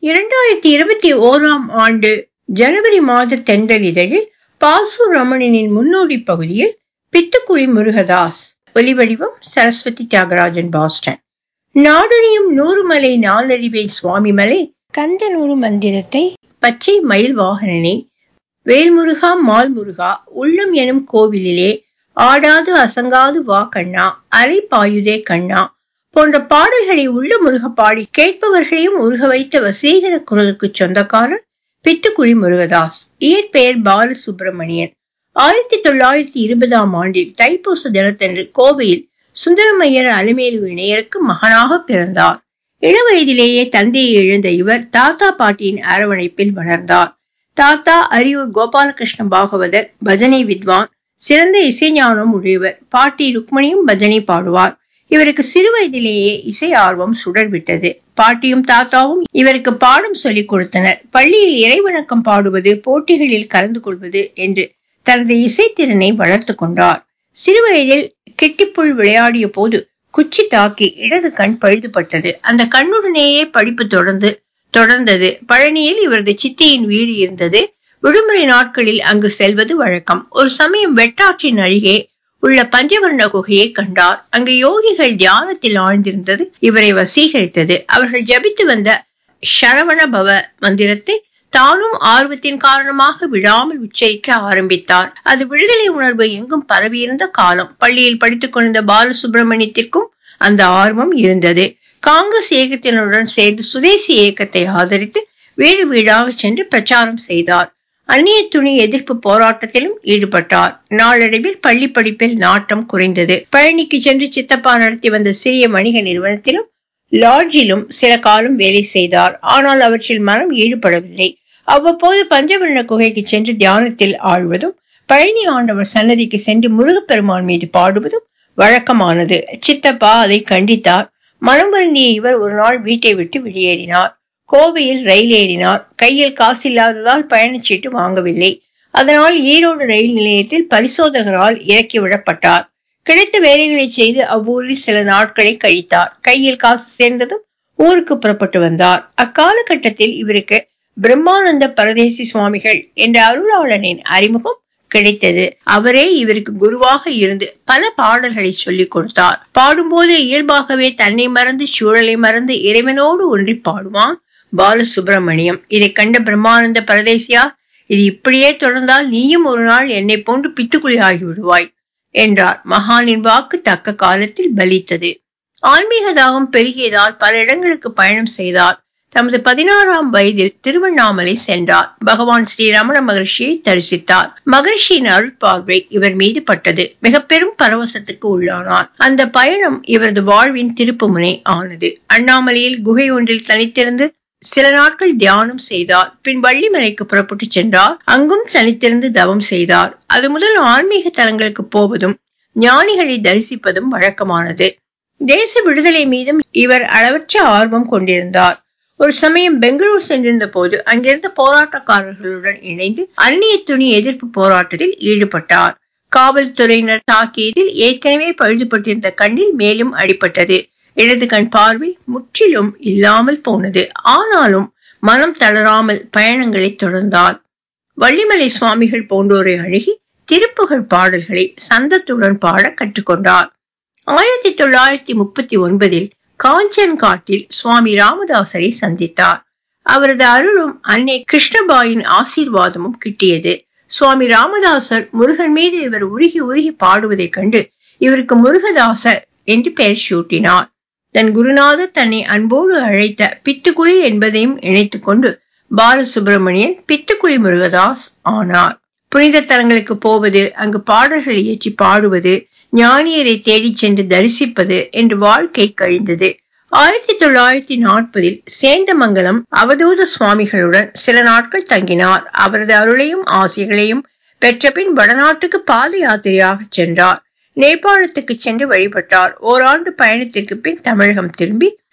இரண்டாயிரத்தி இருபத்தி ஓராம் ஆண்டு ஜனவரி மாத தென்றல் இதழில் பாசு ரமணனின் முன்னோடி பகுதியில் பித்துக்குழி முருகதாஸ் ஒலிவடிவம் சரஸ்வதி தியாகராஜன் பாஸ்டன் நாடனியும் நூறுமலை நாளறிவேன் சுவாமிமலை கந்தனூறு மந்திரத்தை பச்சை மயில் வாகனனே வேல்முருகா மால்முருகா உள்ளம் எனும் கோவிலிலே ஆடாது அசங்காது வா கண்ணா அரை பாயுதே கண்ணா போன்ற பாடல்களை உள்ள முருக பாடி கேட்பவர்களையும் உருக வைத்த வசீகர குரலுக்கு சொந்தக்காரர் பித்துக்குழி முருகதாஸ் இயற்பெயர் பால சுப்பிரமணியன் ஆயிரத்தி தொள்ளாயிரத்தி இருபதாம் ஆண்டில் தைப்பூச தினத்தன்று கோவையில் சுந்தரமையர் அலமேலு இணையருக்கு மகனாக பிறந்தார் இளவயதிலேயே தந்தையை இழந்த இவர் தாத்தா பாட்டியின் அரவணைப்பில் வளர்ந்தார் தாத்தா அரியூர் கோபாலகிருஷ்ண பாகவதர் பஜனை வித்வான் சிறந்த இசைஞானம் உடையவர் பாட்டி ருக்மணியும் பஜனை பாடுவார் இவருக்கு சிறு வயதிலேயே இசை ஆர்வம் சுடர்விட்டது பாட்டியும் தாத்தாவும் இவருக்கு பாடம் சொல்லிக் கொடுத்தனர் பள்ளியில் இறைவணக்கம் பாடுவது போட்டிகளில் கலந்து கொள்வது என்று தனது இசைத்திறனை வளர்த்து கொண்டார் சிறுவயதில் கிட்டிப்புள் விளையாடிய போது குச்சி தாக்கி இடது கண் பழுதுபட்டது அந்த கண்ணுடனேயே படிப்பு தொடர்ந்து தொடர்ந்தது பழனியில் இவரது சித்தியின் வீடு இருந்தது விடுமுறை நாட்களில் அங்கு செல்வது வழக்கம் ஒரு சமயம் வெட்டாற்றின் அருகே உள்ள பஞ்சவர்ண குகையை கண்டார் அங்கு யோகிகள் தியானத்தில் ஆழ்ந்திருந்தது இவரை வசீகரித்தது அவர்கள் ஜபித்து வந்த ஷரவண பவ மந்திரத்தை தானும் ஆர்வத்தின் காரணமாக விடாமல் உச்சரிக்க ஆரம்பித்தார் அது விடுதலை உணர்வு எங்கும் பரவியிருந்த காலம் பள்ளியில் படித்துக் கொண்டிருந்த பாலசுப்ரமணியத்திற்கும் அந்த ஆர்வம் இருந்தது காங்கிரஸ் இயக்கத்தினருடன் சேர்ந்து சுதேசி இயக்கத்தை ஆதரித்து வீடு வீடாக சென்று பிரச்சாரம் செய்தார் அந்நிய துணி எதிர்ப்பு போராட்டத்திலும் ஈடுபட்டார் நாளடைவில் பள்ளி படிப்பில் நாட்டம் குறைந்தது பழனிக்கு சென்று சித்தப்பா நடத்தி வந்த சிறிய வணிக நிறுவனத்திலும் லாட்ஜிலும் சில காலம் வேலை செய்தார் ஆனால் அவற்றில் மனம் ஈடுபடவில்லை அவ்வப்போது பஞ்சவர்ண குகைக்கு சென்று தியானத்தில் ஆழ்வதும் பழனி ஆண்டவர் சன்னதிக்கு சென்று முருகப்பெருமான் மீது பாடுவதும் வழக்கமானது சித்தப்பா அதை கண்டித்தார் மனம் வருந்திய இவர் ஒரு நாள் வீட்டை விட்டு வெளியேறினார் கோவையில் ரயில் ஏறினார் கையில் காசில்லாததால் பயணச்சீட்டு வாங்கவில்லை அதனால் ஈரோடு ரயில் நிலையத்தில் பரிசோதகரால் இறக்கி விடப்பட்டார் கிடைத்த வேலைகளை செய்து அவ்வூரில் சில நாட்களை கழித்தார் கையில் காசு சேர்ந்ததும் ஊருக்கு புறப்பட்டு வந்தார் அக்காலகட்டத்தில் இவருக்கு பிரம்மானந்த பரதேசி சுவாமிகள் என்ற அருளாளனின் அறிமுகம் கிடைத்தது அவரே இவருக்கு குருவாக இருந்து பல பாடல்களை சொல்லிக் கொடுத்தார் பாடும்போது இயல்பாகவே தன்னை மறந்து சூழலை மறந்து இறைவனோடு ஒன்றி பாடுவான் பாலசுப்பிரமணியம் இதை கண்ட பிரம்மானந்த பரதேசியார் இது இப்படியே தொடர்ந்தால் நீயும் ஒரு நாள் என்னை போன்று பித்துக்குழி ஆகி விடுவாய் என்றார் மகானின் வாக்கு தக்க காலத்தில் பலித்தது ஆன்மீக தாகம் பெருகியதால் பல இடங்களுக்கு பயணம் செய்தார் தமது பதினாறாம் வயதில் திருவண்ணாமலை சென்றார் பகவான் ஸ்ரீ ரமண மகர்ஷியை தரிசித்தார் மகர்ஷியின் அருட்பார்வை இவர் மீது பட்டது மிக பெரும் பரவசத்துக்கு உள்ளானார் அந்த பயணம் இவரது வாழ்வின் திருப்புமுனை ஆனது அண்ணாமலையில் குகை ஒன்றில் தனித்திருந்து சில நாட்கள் தியானம் செய்தார் பின் வள்ளிமலைக்கு புறப்பட்டு சென்றார் அங்கும் தனித்திருந்து தவம் செய்தார் அது முதல் ஆன்மீக தலங்களுக்கு போவதும் ஞானிகளை தரிசிப்பதும் வழக்கமானது தேச விடுதலை மீதும் இவர் அளவற்ற ஆர்வம் கொண்டிருந்தார் ஒரு சமயம் பெங்களூர் சென்றிருந்த போது அங்கிருந்த போராட்டக்காரர்களுடன் இணைந்து அந்நிய துணி எதிர்ப்பு போராட்டத்தில் ஈடுபட்டார் காவல்துறையினர் தாக்கியதில் ஏற்கனவே பழுதுபட்டிருந்த கண்ணில் மேலும் அடிபட்டது இடது கண் பார்வை முற்றிலும் இல்லாமல் போனது ஆனாலும் மனம் தளராமல் பயணங்களை தொடர்ந்தார் வள்ளிமலை சுவாமிகள் போன்றோரை அணுகி திருப்புகழ் பாடல்களை சந்தத்துடன் பாட கற்றுக்கொண்டார் ஆயிரத்தி தொள்ளாயிரத்தி முப்பத்தி ஒன்பதில் காஞ்சன் காட்டில் சுவாமி ராமதாசரை சந்தித்தார் அவரது அருளும் அன்னை கிருஷ்ணபாயின் ஆசீர்வாதமும் கிட்டியது சுவாமி ராமதாசர் முருகன் மீது இவர் உருகி உருகி பாடுவதைக் கண்டு இவருக்கு முருகதாசர் என்று பெயர் சூட்டினார் தன் குருநாதர் தன்னை அன்போடு அழைத்த பித்துக்குழி என்பதையும் இணைத்துக் கொண்டு பாலசுப்பிரமணியன் பித்துக்குழி முருகதாஸ் ஆனார் புனித தலங்களுக்கு போவது அங்கு பாடல்களை இயற்றி பாடுவது ஞானியரை தேடிச் சென்று தரிசிப்பது என்று வாழ்க்கை கழிந்தது ஆயிரத்தி தொள்ளாயிரத்தி நாற்பதில் சேந்தமங்கலம் அவதூத சுவாமிகளுடன் சில நாட்கள் தங்கினார் அவரது அருளையும் ஆசைகளையும் பெற்ற பின் வடநாட்டுக்கு பாத யாத்திரையாக சென்றார் நேபாளத்துக்கு சென்று வழிபட்டார் ஓராண்டு பயணத்திற்கு பின் தமிழகம் திரும்பி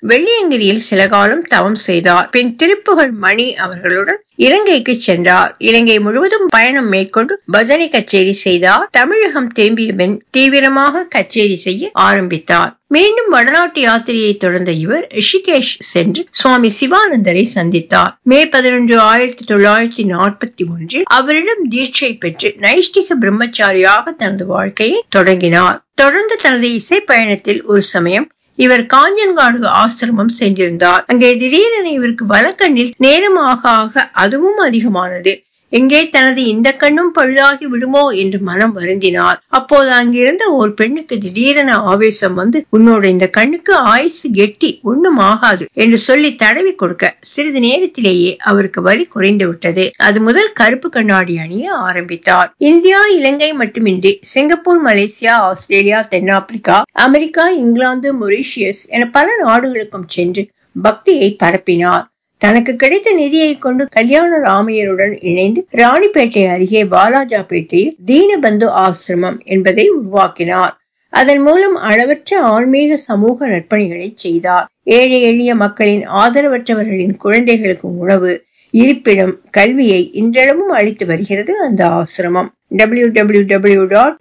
வெள்ளியங்கிரியில் சில காலம் தவம் செய்தார் பின் திருப்புகழ் மணி அவர்களுடன் இலங்கைக்கு சென்றார் இலங்கை முழுவதும் பயணம் மேற்கொண்டு பஜனை கச்சேரி செய்தார் தமிழகம் திரும்பிய பின் தீவிரமாக கச்சேரி செய்ய ஆரம்பித்தார் மீண்டும் வடநாட்டு யாத்திரையை தொடர்ந்த இவர் ரிஷிகேஷ் சென்று சுவாமி சிவானந்தரை சந்தித்தார் மே பதினொன்று ஆயிரத்தி தொள்ளாயிரத்தி நாற்பத்தி ஒன்றில் அவரிடம் தீட்சை பெற்று நைஷ்டிக பிரம்மச்சாரியாக தனது வாழ்க்கையை தொடங்கினார் தொடர்ந்து தனது இசை பயணத்தில் ஒரு சமயம் இவர் காஞ்சன்காடு ஆசிரமம் சென்றிருந்தார் அங்கே திடீரென இவருக்கு வலக்கண்ணில் நேரம் ஆக ஆக அதுவும் அதிகமானது எங்கே தனது இந்த கண்ணும் பழுதாகி விடுமோ என்று மனம் வருந்தினார் அப்போது அங்கிருந்த ஒரு பெண்ணுக்கு திடீரென ஆவேசம் வந்து உன்னோட இந்த கண்ணுக்கு ஆயுசு கெட்டி ஒண்ணும் ஆகாது என்று சொல்லி தடவி கொடுக்க சிறிது நேரத்திலேயே அவருக்கு வலி குறைந்து விட்டது அது முதல் கருப்பு கண்ணாடி அணிய ஆரம்பித்தார் இந்தியா இலங்கை மட்டுமின்றி சிங்கப்பூர் மலேசியா ஆஸ்திரேலியா தென்னாப்பிரிக்கா அமெரிக்கா இங்கிலாந்து மொரீஷியஸ் என பல நாடுகளுக்கும் சென்று பக்தியை பரப்பினார் தனக்கு கிடைத்த நிதியை கொண்டு கல்யாண ராமையருடன் இணைந்து ராணிப்பேட்டை அருகே பாலாஜாபேட்டையில் தீனபந்து ஆசிரமம் என்பதை உருவாக்கினார் அதன் மூலம் அளவற்ற ஆன்மீக சமூக நற்பணிகளை செய்தார் ஏழை எளிய மக்களின் ஆதரவற்றவர்களின் குழந்தைகளுக்கு உணவு இருப்பிடம் கல்வியை இன்றளவும் அளித்து வருகிறது அந்த ஆசிரமம் W W W dot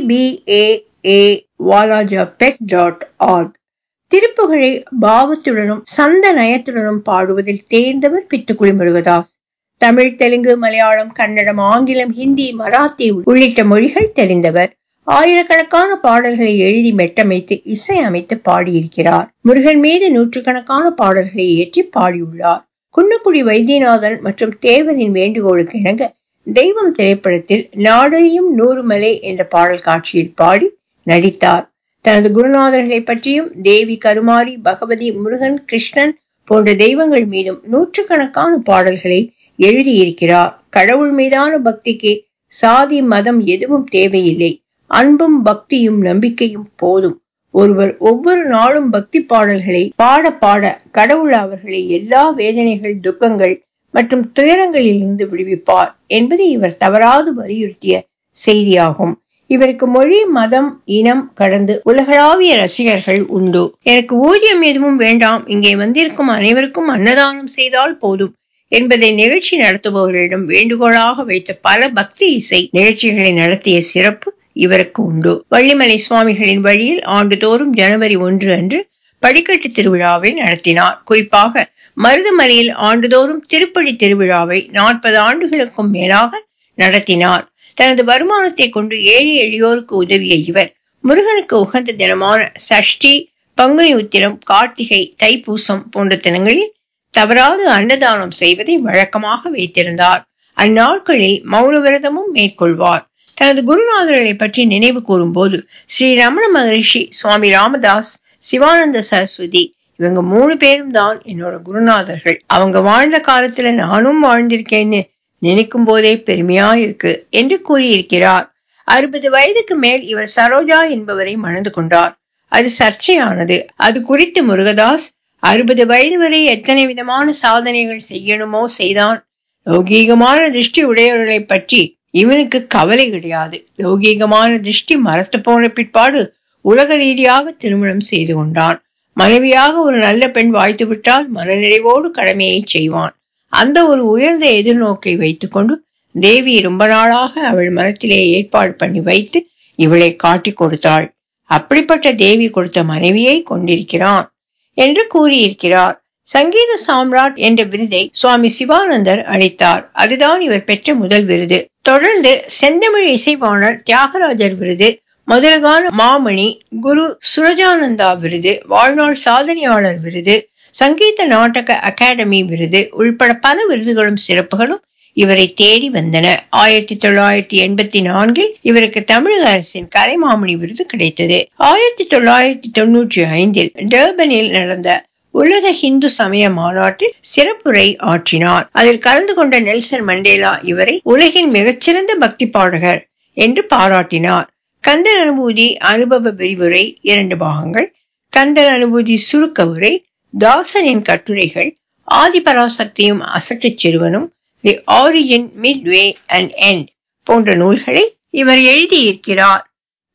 TPAA Walajapet dot org திருப்புகழை பாவத்துடனும் சந்த நயத்துடனும் பாடுவதில் தேர்ந்தவர் பித்துக்குளி முருகதாஸ் தமிழ் தெலுங்கு மலையாளம் கன்னடம் ஆங்கிலம் ஹிந்தி மராத்தி உள்ளிட்ட மொழிகள் தெரிந்தவர் ஆயிரக்கணக்கான பாடல்களை எழுதி மெட்டமைத்து இசை அமைத்து பாடியிருக்கிறார் முருகன் மீது நூற்றுக்கணக்கான பாடல்களை ஏற்றி பாடியுள்ளார் குன்னக்குடி வைத்தியநாதன் மற்றும் தேவரின் வேண்டுகோளுக்கு இணங்க தெய்வம் திரைப்படத்தில் நாடறியும் நூறுமலை என்ற பாடல் காட்சியில் பாடி நடித்தார் தனது குருநாதர்களை பற்றியும் தேவி கருமாரி பகவதி முருகன் கிருஷ்ணன் போன்ற தெய்வங்கள் மீதும் நூற்றுக்கணக்கான பாடல்களை எழுதியிருக்கிறார் கடவுள் மீதான பக்திக்கு சாதி மதம் எதுவும் தேவையில்லை அன்பும் பக்தியும் நம்பிக்கையும் போதும் ஒருவர் ஒவ்வொரு நாளும் பக்தி பாடல்களை பாட பாட கடவுள் அவர்களை எல்லா வேதனைகள் துக்கங்கள் மற்றும் துயரங்களில் இருந்து விடுவிப்பார் என்பது இவர் தவறாது வலியுறுத்திய செய்தியாகும் இவருக்கு மொழி மதம் இனம் கடந்து உலகளாவிய ரசிகர்கள் உண்டு எனக்கு ஊதியம் எதுவும் வேண்டாம் இங்கே வந்திருக்கும் அனைவருக்கும் அன்னதானம் செய்தால் போதும் என்பதை நிகழ்ச்சி நடத்துபவர்களிடம் வேண்டுகோளாக வைத்த பல பக்தி இசை நிகழ்ச்சிகளை நடத்திய சிறப்பு இவருக்கு உண்டு வள்ளிமலை சுவாமிகளின் வழியில் ஆண்டுதோறும் ஜனவரி ஒன்று அன்று படிக்கட்டு திருவிழாவை நடத்தினார் குறிப்பாக மருதமலையில் ஆண்டுதோறும் திருப்படி திருவிழாவை நாற்பது ஆண்டுகளுக்கும் மேலாக நடத்தினார் தனது வருமானத்தை கொண்டு ஏழை எளியோருக்கு உதவிய இவர் முருகனுக்கு உகந்த தினமான சஷ்டி பங்குனி உத்திரம் கார்த்திகை தைப்பூசம் போன்ற தினங்களில் தவறாது அன்னதானம் செய்வதை வழக்கமாக வைத்திருந்தார் அந்நாட்களில் மௌன விரதமும் மேற்கொள்வார் தனது குருநாதர்களை பற்றி நினைவு கூறும்போது ஸ்ரீ ரமண மகரிஷி சுவாமி ராமதாஸ் சிவானந்த சரஸ்வதி இவங்க மூணு பேரும் தான் என்னோட குருநாதர்கள் அவங்க வாழ்ந்த காலத்துல நானும் வாழ்ந்திருக்கேன்னு நினைக்கும் போதே பெருமையா இருக்கு என்று கூறியிருக்கிறார் அறுபது வயதுக்கு மேல் இவர் சரோஜா என்பவரை மணந்து கொண்டார் அது சர்ச்சையானது அது குறித்து முருகதாஸ் அறுபது வயது வரை எத்தனை விதமான சாதனைகள் செய்யணுமோ செய்தான் லௌகீகமான திருஷ்டி உடையவர்களை பற்றி இவனுக்கு கவலை கிடையாது லௌகீகமான திருஷ்டி மரத்து போன பிற்பாடு உலக ரீதியாக திருமணம் செய்து கொண்டான் மனைவியாக ஒரு நல்ல பெண் வாய்த்து விட்டால் மனநிறைவோடு கடமையை செய்வான் அந்த ஒரு உயர்ந்த எதிர்நோக்கை வைத்துக்கொண்டு தேவி ரொம்ப நாளாக அவள் மனத்திலே ஏற்பாடு பண்ணி வைத்து இவளை காட்டி கொடுத்தாள் அப்படிப்பட்ட தேவி கொடுத்த மனைவியை கொண்டிருக்கிறான் என்று கூறியிருக்கிறார் சங்கீத சாம்ராட் என்ற விருதை சுவாமி சிவானந்தர் அளித்தார் அதுதான் இவர் பெற்ற முதல் விருது தொடர்ந்து செந்தமிழ் இசைவாணர் தியாகராஜர் விருது மதுரகான மாமணி குரு சுரஜானந்தா விருது வாழ்நாள் சாதனையாளர் விருது சங்கீத நாடக அகாடமி விருது உள்பட பல விருதுகளும் சிறப்புகளும் இவரை தேடி வந்தன ஆயிரத்தி தொள்ளாயிரத்தி எண்பத்தி நான்கில் இவருக்கு தமிழக அரசின் கலைமாமணி விருது கிடைத்தது ஆயிரத்தி தொள்ளாயிரத்தி தொன்னூற்றி ஐந்தில் டர்பனில் நடந்த உலக இந்து சமய மாநாட்டில் சிறப்புரை ஆற்றினார் அதில் கலந்து கொண்ட நெல்சன் மண்டேலா இவரை உலகின் மிகச்சிறந்த பக்தி பாடகர் என்று பாராட்டினார் கந்தன் அனுபூதி அனுபவ விரிவுரை இரண்டு பாகங்கள் கந்தன் அனுபூதி சுருக்க உரை தாசனின் கட்டுரைகள் ஆதிபராசக்தியும் அசட்டுச் சிறுவனும் the origin mid way and end போன்ற நூல்களை இவர் எழுதியிருக்கிறார்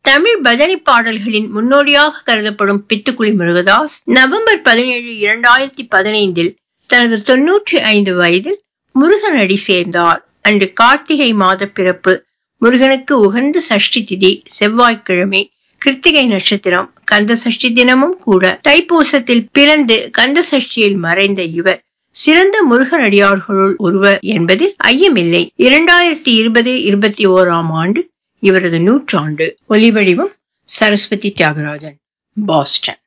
தமிழ் பஜனை பாடல்களின் முன்னோடியாக கருதப்படும் பித்துக்குளி முருகதாஸ் நவம்பர் பதினேழு இரண்டாயிரத்தி பதினைந்தில் தனது தொன்னூற்றி ஐந்து வயதில் முருகனடி சேர்ந்தார் அன்று கார்த்திகை மாத பிறப்பு முருகனுக்கு உகந்த சஷ்டி திதி செவ்வாய்க்கிழமை கிருத்திகை நட்சத்திரம் கந்த சஷ்டி தினமும் கூட தைப்பூசத்தில் பிறந்து கந்த சஷ்டியில் மறைந்த இவர் சிறந்த முருகனடியார்களுள் ஒருவர் என்பதில் ஐயமில்லை இரண்டாயிரத்தி இருபது இருபத்தி ஓராம் ஆண்டு இவரது நூற்றாண்டு ஒலிவடிவம் சரஸ்வதி தியாகராஜன் பாஸ்டன்